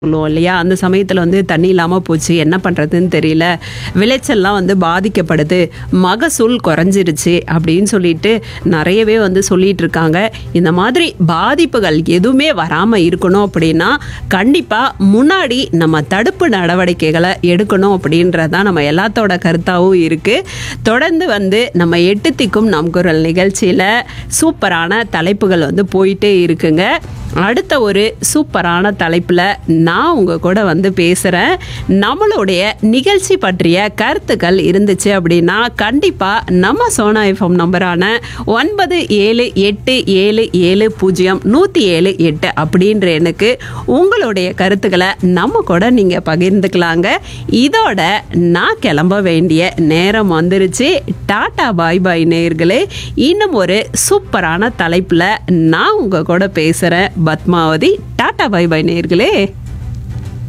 சொல்லுவோம் இல்லையா அந்த சமயத்தில் வந்து தண்ணி இல்லாமல் போச்சு என்ன பண்ணுறதுன்னு தெரியல விளைச்சல்லாம் வந்து பாதிக்கப்படுது மகசூல் குறைஞ்சிருச்சு அப்படின்னு சொல்லிட்டு நிறையவே வந்து சொல்லிட்டு இருக்காங்க இந்த மாதிரி பாதிப்புகள் எதுவுமே வராமல் இருக்கணும் அப்படின்னா கண்டிப்பாக முன்னாடி நம்ம தடுப்பு நடவடிக்கைகளை எடுக்கணும் அப்படின்றது தான் நம்ம எல்லாத்தோட கருத்தாகவும் இருக்குது தொடர்ந்து வந்து நம்ம எட்டு திக்கும் நம் குரல் நிகழ்ச்சியில் சூப்பரான தலைப்புகள் வந்து போயிட்டே இருக்குங்க அடுத்த ஒரு சூப்பரான தலைப்பில் நான் உங்கள் கூட வந்து பேசுகிறேன் நம்மளுடைய நிகழ்ச்சி பற்றிய கருத்துக்கள் இருந்துச்சு அப்படின்னா கண்டிப்பாக நம்ம சோனா எஃப்எம் நம்பரான ஒன்பது ஏழு எட்டு ஏழு ஏழு பூஜ்ஜியம் நூற்றி ஏழு எட்டு அப்படின்ற எண்ணுக்கு உங்களுடைய கருத்துக்களை நம்ம கூட நீங்கள் பகிர்ந்துக்கலாங்க இதோட நான் கிளம்ப வேண்டிய நேரம் வந்துருச்சு டாடா பாய் பாய் நேயர்களே இன்னும் ஒரு சூப்பரான தலைப்பில் நான் உங்கள் கூட பேசுகிறேன் பத்மாவதி டாடா பாய் பாய் நேயர்களே